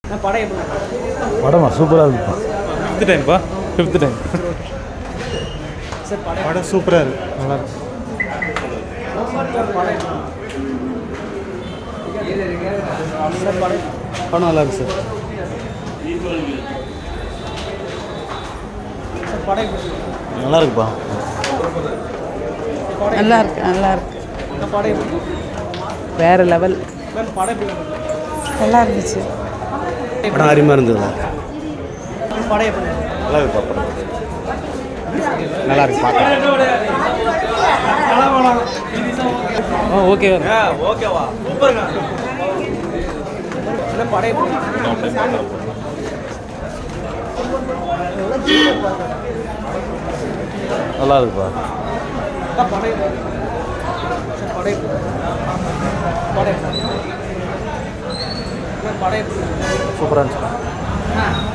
நான் படம் எப்படி இருக்கு? படமா சூப்பராக இருக்குப்பா ஃபிஃப்த் டைம்ப்பா ஃபிஃப்த் டைம் சார் படம் படம் சூப்பராக இருக்கு நல்லா இருக்கு சார் படம் படம் நல்லா இருக்கு சார் சார் படம் எப்படி இருக்கு? நல்லா இருக்குப்பா நல்லா இருக்கு நல்லா இருக்கு நான் படம் எப்படி இருக்கு? வேற லெவல் மேம் படம் எப்படி இருக்கு? நல்லா இருந்துச்சு படம் அருமையாக இருந்ததுல மேம் படம் எப்படி இருக்கு? நல்லா இருக்குப்பா படம் நல்லா இருக்கு பார்க்கலாம் ஆ ஓகே மேம் படம் எப்படி இருக்கு? நல்லா இருக்குப்பா சார் படம் எப்படி இருக்கு? சார் படம் எப்படி இருக்கு? படம் எப்படி இருக்கு? மேம் படம் எப்படி இருக்கு? சூப்பராக இருந்துச்சு